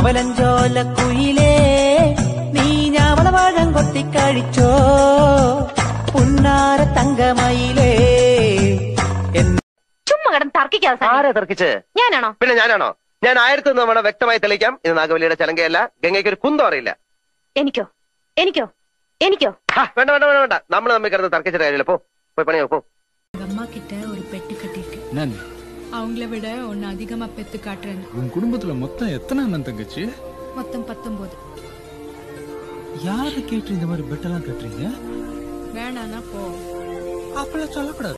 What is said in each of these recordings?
അവലഞ്ചോല കുയിലേ നീ ഞാവളവാഴം കൊത്തിക്കഴിച്ചോ പുന്നാര തങ്കമയിലേ എൻ- ചുമ്മാ കിടന്ന് തർക്കിക്കാതെ സണ്ണി. ആരെ തർക്കിച്ച് ഞാനാണോ പിന്നെ ഞാനാണോ ഞാൻ ആയിരത്തി ഒന്ന് തവണ വ്യക്തമായി തെളിയിക്കാം ഇത് നാഗവല്ലിയുടെ ചലങ്കയല്ല ഗംഗയ്ക്ക് ഒരു കുന്തം അറിയില്ല എനിക്കോ എനിക്കോ എനിക്കോ ഹാ, വേണ്ട വേണ്ട വേണ്ട വേണ്ട നമ്മൾ തമ്മിൽ കിടന്ന് തർക്കിച്ചിട്ട് കാര്യമില്ല പോ போய் பணியா போ எங்க அம்மா கிட்ட ஒரு பெட்டு கட்டிட்டு என்னன்னு அவங்கள விட ஒன்னு அதிகமா பெத்து காட்டுறேன்னு உன் குடும்பத்துல மொத்தம் எத்தனை அண்ணன் தங்கச்சி மொத்தம் பத்தொன்பது யாரு கேட்டு இந்த மாதிரி பெட்டெல்லாம் கட்டுறீங்க வேணானா போ அப்பெல்லாம் சொல்லக்கூடாது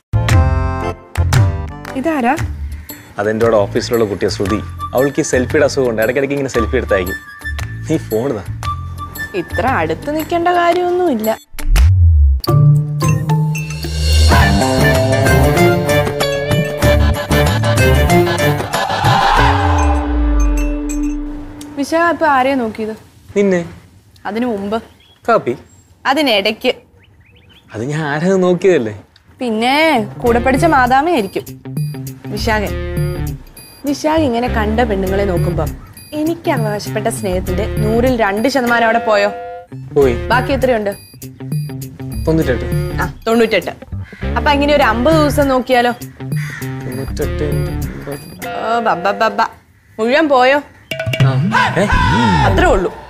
ഇതാരാ അതെൻ്റെ കൂടെ ഓഫീസിലുള്ള കുട്ടിയെ ശ്രുതി അവൾക്ക് ഈ സെൽഫിയുടെ അസുഖമുണ്ട് ഇടയ്ക്കിടയ്ക്ക് ഇങ്ങനെ സെൽഫി എടുത്തയക്കും നീ ഫോണിതാ ഇത്ര അടുത്ത് നിൽക്കേണ്ട കാര്യമൊന്നുമില്ല വിശാഖ ഇപ്പൊ ആരെയാ നോക്കിയത് നിന്നെ അതിനു മുമ്പ് കാപ്പി അതിനിടയ്ക്ക് അത് ഞാൻ ആരത് നോക്കിയതല്ലേ പിന്നെ കൂടെ പഠിച്ച മാതാമയായിരിക്കും വിശാഖൻ വിശാഖ് ഇങ്ങനെ കണ്ട പെണ്ണുങ്ങളെ നോക്കുമ്പോ എനിക്ക് അവകാശപ്പെട്ട സ്നേഹത്തിന്റെ നൂറിൽ രണ്ട് ശതമാനം അവിടെ പോയോ പോയി ബാക്കി എത്രയുണ്ട് തൊണ്ണൂറ്റെട്ട് ആ തൊണ്ണൂറ്റെട്ട് അപ്പൊ ഇങ്ങനെ ഒരു അമ്പത് ദിവസം നോക്കിയാലോ തൊണ്ണൂറ്റെട്ട് ഓ ബബ്ബ ബബ്ബ മുഴുവൻ പോയോ ആ ഏ അത്രേ ഉള്ളൂ